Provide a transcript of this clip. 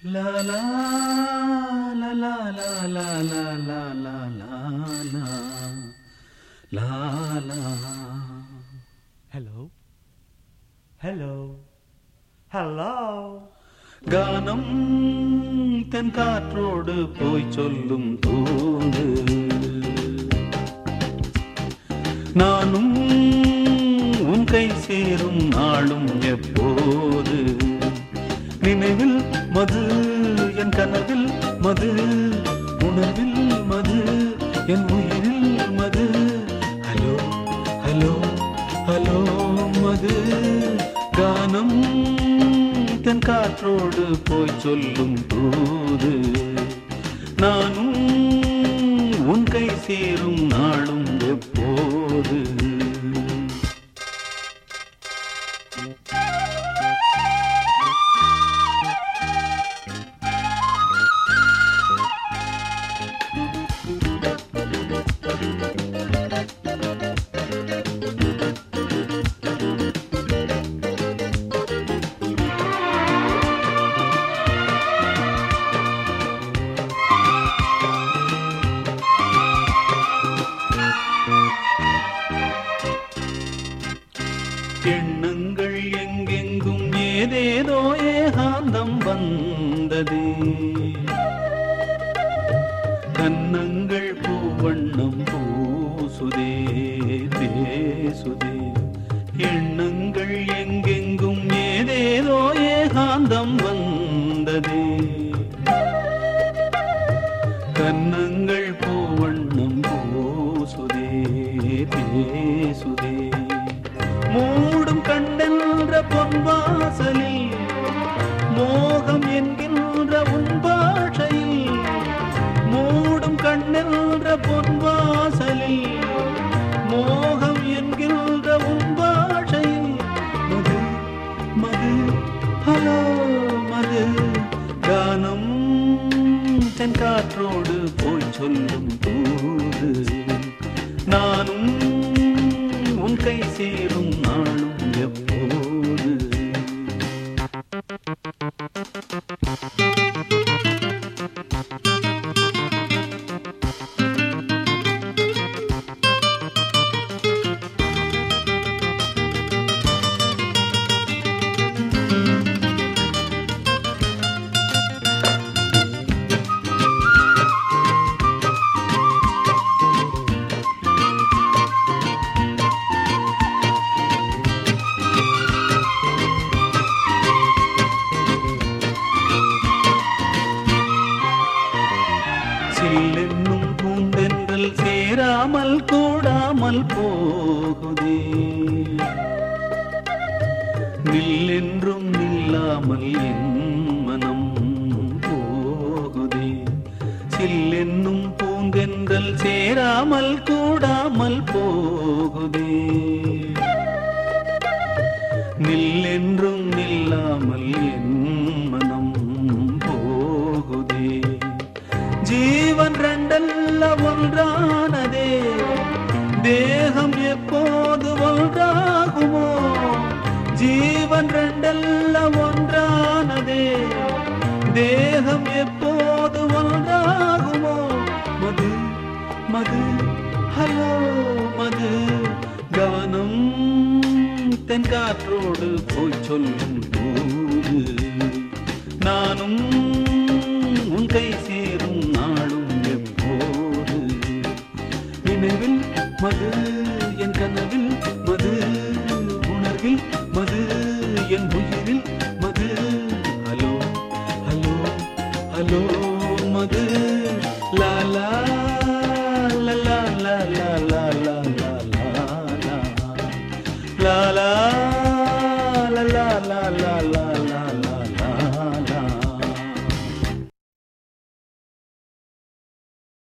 La la la la la la la la la la la la la Hello? Hello? Hello? கானம் தென் காற்றோடு போய் சொல்லும் தூது நானும் உன் கை சேரும் நாளும் எப்போது நினைவில் மது என் கனவில் மது உணர்வில் மது என் உயிரில் மது ஹலோ ஹலோ ஹலோ மது கானம் தென் காற்றோடு போய் சொல்லும் தூது நானும் உன் கை சேரும் நாளும் எப்போது எண்ணங்கள் எங்கெங்கும் ஏதேதோ ஏகாந்தம் வந்ததே கன்னங்கள் பூவண்ணம் பூசுதே பேசுதே எண்ணங்கள் எங்கெங்கும் ஏதேதோ ஏகாந்தம் வந்ததே கன்னங்கள் பூவண்ணம் பூசுதே பேசுதே மூடும் கண்ணென்ற பொன்வாசலில் மோகம் என்கின்ற உன் பாஷையில் மூடும் கண்ணென்ற பொன்வாசலில் மோகம் என்கின்ற உன் பாஷையில் மது மது ஹலோ மது கானம் தென் காற்றோடு போய் சொல்லும் தூது நானும் உன் கை சேரும் நாளும் எப்போது சில்லென்னும் பூந்தென்றல் சேராமல் கூடாமல் போகுதே நில்லென்றும் நில்லாமல் என் மனம் போகுதே சில்லென்னும் பூந்தென்றல் சேராமல் கூடாமல் போகுதே நில்லென்றும் நில்லாமல் என் மனம் போகுதே ஜீவன் ரெண்டல்ல ஒன்றானதே தேகம் எப்போது ஒன்றாகுமோ ஜீவன் ரெண்டல்ல ஒன்றானதே தேகம் எப்போது ஒன்றாகுமோ மது மது ஹலோ மது கவனம் தென் காற்றோடு போய் சொல்லும் போது நானும் உன் கை சேரும் நாளும் எப்போது நினைவில் மது என் கனவில் மது உணர்வில் மது என் உயிரில் மது ஹலோ ஹலோ ஹலோ மது லா லா லா லா லா லா லா லா லா லா லா லா